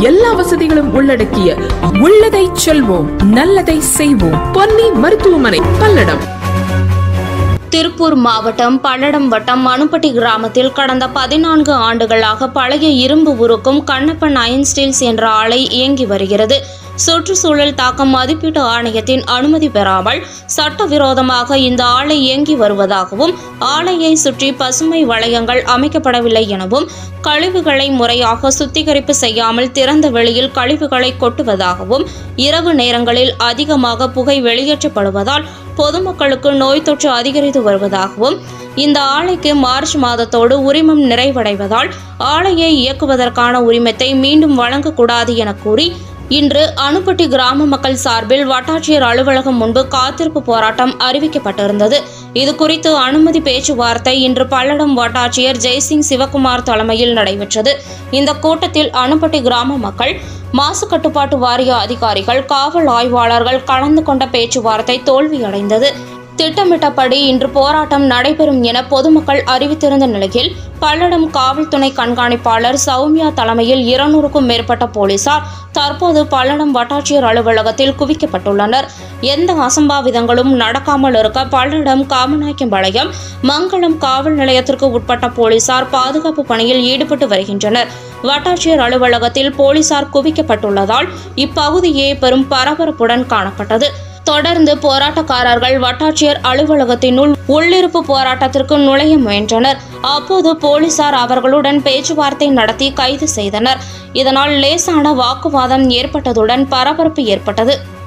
எல்லா வசதிகளும் உள்ளடக்கிய உள்ளதை செல்வோம் நல்லதை செய்வோம் பொன்னி மருத்துவமனை பல்லடம் திருப்பூர் மாவட்டம் பல்லடம் வட்டம் மணுப்பட்டி கிராமத்தில் கடந்த பதினான்கு ஆண்டுகளாக பழைய இரும்பு உருக்கும் கண்ணப்பன் அயன் ஸ்டீல்ஸ் என்ற ஆலை இயங்கி வருகிறது சுற்றுச்சூழல் தாக்கம் மதிப்பீட்டு ஆணையத்தின் அனுமதி பெறாமல் சட்டவிரோதமாக இந்த ஆலை இயங்கி வருவதாகவும் ஆலையை சுற்றி பசுமை வளையங்கள் அமைக்கப்படவில்லை எனவும் கழிவுகளை முறையாக சுத்திகரிப்பு செய்யாமல் திறந்த வெளியில் கழிவுகளை கொட்டுவதாகவும் இரவு நேரங்களில் அதிகமாக புகை வெளியேற்றப்படுவதால் பொதுமக்களுக்கு நோய் தொற்று அதிகரித்து வருவதாகவும் இந்த ஆலைக்கு மார்ச் மாதத்தோடு உரிமம் நிறைவடைவதால் ஆலையை இயக்குவதற்கான உரிமத்தை மீண்டும் வழங்கக்கூடாது என கூறி இன்று அணுப்பட்டி கிராம மக்கள் சார்பில் வட்டாட்சியர் அலுவலகம் முன்பு காத்திருப்பு போராட்டம் அறிவிக்கப்பட்டிருந்தது இது குறித்து அனுமதி பேச்சுவார்த்தை இன்று பல்லடம் வட்டாட்சியர் ஜெய்சிங் சிவகுமார் தலைமையில் நடைபெற்றது இந்த கூட்டத்தில் அணுப்பட்டி கிராம மக்கள் மாசு கட்டுப்பாட்டு வாரிய அதிகாரிகள் காவல் ஆய்வாளர்கள் கலந்து கொண்ட பேச்சுவார்த்தை தோல்வியடைந்தது திட்டமிட்டபடி இன்று போராட்டம் நடைபெறும் என பொதுமக்கள் அறிவித்திருந்த நிலையில் பல்லடம் காவல் துணை கண்காணிப்பாளர் சௌமியா தலைமையில் இருநூறுக்கும் மேற்பட்ட போலீசார் தற்போது பல்லடம் வட்டாட்சியர் அலுவலகத்தில் குவிக்கப்பட்டுள்ளனர் எந்த அசம்பாவிதங்களும் நடக்காமல் இருக்க பல்லடம் காமநாயக்கம்பாளையம் மங்களம் காவல் நிலையத்திற்கு உட்பட்ட போலீசார் பாதுகாப்பு பணியில் ஈடுபட்டு வருகின்றனர் வட்டாட்சியர் அலுவலகத்தில் போலீசார் குவிக்கப்பட்டுள்ளதால் இப்பகுதியே பெரும் பரபரப்புடன் காணப்பட்டது தொடர்ந்து போராட்டக்காரர்கள் வட்டாட்சியர் அலுவலகத்தினுள் உள்ளிருப்பு போராட்டத்திற்கு நுழைய முயன்றனர் அப்போது போலீசார் அவர்களுடன் பேச்சுவார்த்தை நடத்தி கைது செய்தனர் இதனால் லேசான வாக்குவாதம் ஏற்பட்டதுடன் பரபரப்பு ஏற்பட்டது